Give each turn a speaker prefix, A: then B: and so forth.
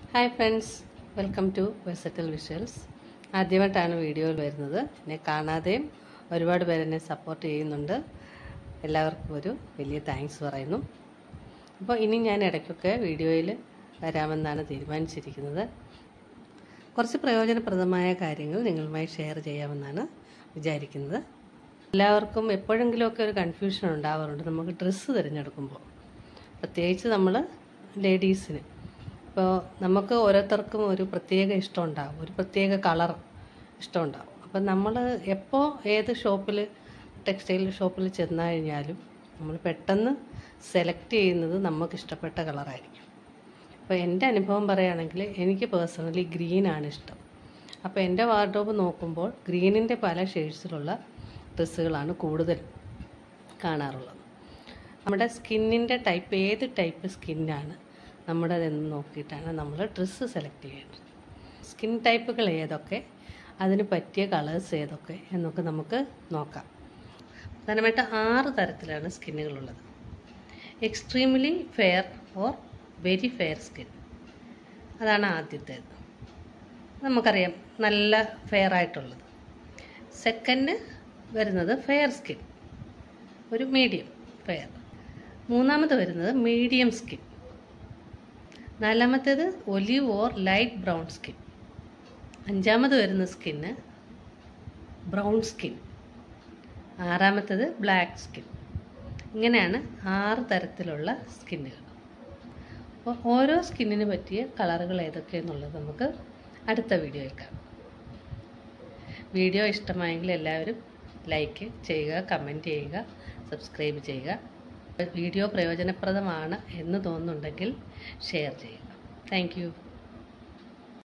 A: hi friends welcome to വെസറ്റൽ visuals ആദ്യമായിട്ടാണ് വീഡിയോയിൽ വരുന്നത് എന്നെ കാണാതെയും ഒരുപാട് പേര് എന്നെ സപ്പോർട്ട് ചെയ്യുന്നുണ്ട് എല്ലാവർക്കും ഒരു വലിയ താങ്ക്സ് പറയുന്നു അപ്പോൾ ഇനി ഞാൻ ഇടയ്ക്കൊക്കെ വീഡിയോയിൽ വരാമെന്നാണ് തീരുമാനിച്ചിരിക്കുന്നത് കുറച്ച് പ്രയോജനപ്രദമായ കാര്യങ്ങൾ നിങ്ങളുമായി ഷെയർ ചെയ്യാമെന്നാണ് വിചാരിക്കുന്നത് എല്ലാവർക്കും എപ്പോഴെങ്കിലുമൊക്കെ ഒരു കൺഫ്യൂഷൻ ഉണ്ടാവാറുണ്ട് നമുക്ക് ഡ്രസ്സ് തിരഞ്ഞെടുക്കുമ്പോൾ പ്രത്യേകിച്ച് നമ്മൾ ലേഡീസിന് ഇപ്പോൾ നമുക്ക് ഓരോരുത്തർക്കും ഒരു പ്രത്യേക ഇഷ്ടം ഉണ്ടാവും ഒരു പ്രത്യേക കളർ ഇഷ്ടമുണ്ടാവും അപ്പം നമ്മൾ എപ്പോൾ ഏത് ഷോപ്പിൽ ടെക്സ്റ്റൈൽ ഷോപ്പിൽ ചെന്ന് കഴിഞ്ഞാലും നമ്മൾ പെട്ടെന്ന് സെലക്ട് ചെയ്യുന്നത് നമുക്ക് ഇഷ്ടപ്പെട്ട കളറായിരിക്കും അപ്പോൾ എൻ്റെ അനുഭവം പറയുകയാണെങ്കിൽ എനിക്ക് പേഴ്സണലി ഗ്രീനാണ് ഇഷ്ടം അപ്പോൾ എൻ്റെ വാർഡ്രോബ് നോക്കുമ്പോൾ ഗ്രീനിൻ്റെ പല ഷെയ്ഡ്സിലുള്ള ഡ്രസ്സുകളാണ് കൂടുതലും കാണാറുള്ളത് നമ്മുടെ സ്കിന്നിൻ്റെ ടൈപ്പ് ഏത് ടൈപ്പ് സ്കിന്നാണ് നമ്മുടേതെന്ന് നോക്കിയിട്ടാണ് നമ്മൾ ഡ്രസ്സ് സെലക്ട് ചെയ്യേണ്ടത് സ്കിൻ ടൈപ്പുകൾ ഏതൊക്കെ അതിന് പറ്റിയ കളേഴ്സ് ഏതൊക്കെ എന്നൊക്കെ നമുക്ക് നോക്കാം പ്രധാനമായിട്ട് ആറ് തരത്തിലാണ് സ്കിന്നുകളുള്ളത് extremely fair or very fair skin അതാണ് ആദ്യത്തേത് നമുക്കറിയാം നല്ല ഫെയർ ആയിട്ടുള്ളത് സെക്കൻഡ് വരുന്നത് ഫെയർ സ്കിൻ ഒരു മീഡിയം ഫെയർ മൂന്നാമത് വരുന്നത് മീഡിയം സ്കിൻ നാലാമത്തേത് olive or light brown skin അഞ്ചാമത് വരുന്ന സ്കിന്ന് ബ്രൗൺ സ്കിൻ ആറാമത്തേത് ബ്ലാക്ക് സ്കിൻ ഇങ്ങനെയാണ് ആറ് തരത്തിലുള്ള സ്കിന്നുകൾ അപ്പോൾ ഓരോ സ്കിന്നിന് പറ്റിയ കളറുകൾ ഏതൊക്കെയെന്നുള്ളത് നമുക്ക് അടുത്ത വീഡിയോയിൽ കാണാം വീഡിയോ ഇഷ്ടമായെങ്കിൽ എല്ലാവരും ലൈക്ക് ചെയ്യുക കമൻറ്റ് ചെയ്യുക സബ്സ്ക്രൈബ് ചെയ്യുക വീഡിയോ പ്രയോജനപ്രദമാണ് എന്ന് തോന്നുന്നുണ്ടെങ്കിൽ ഷെയർ ചെയ്യുക താങ്ക്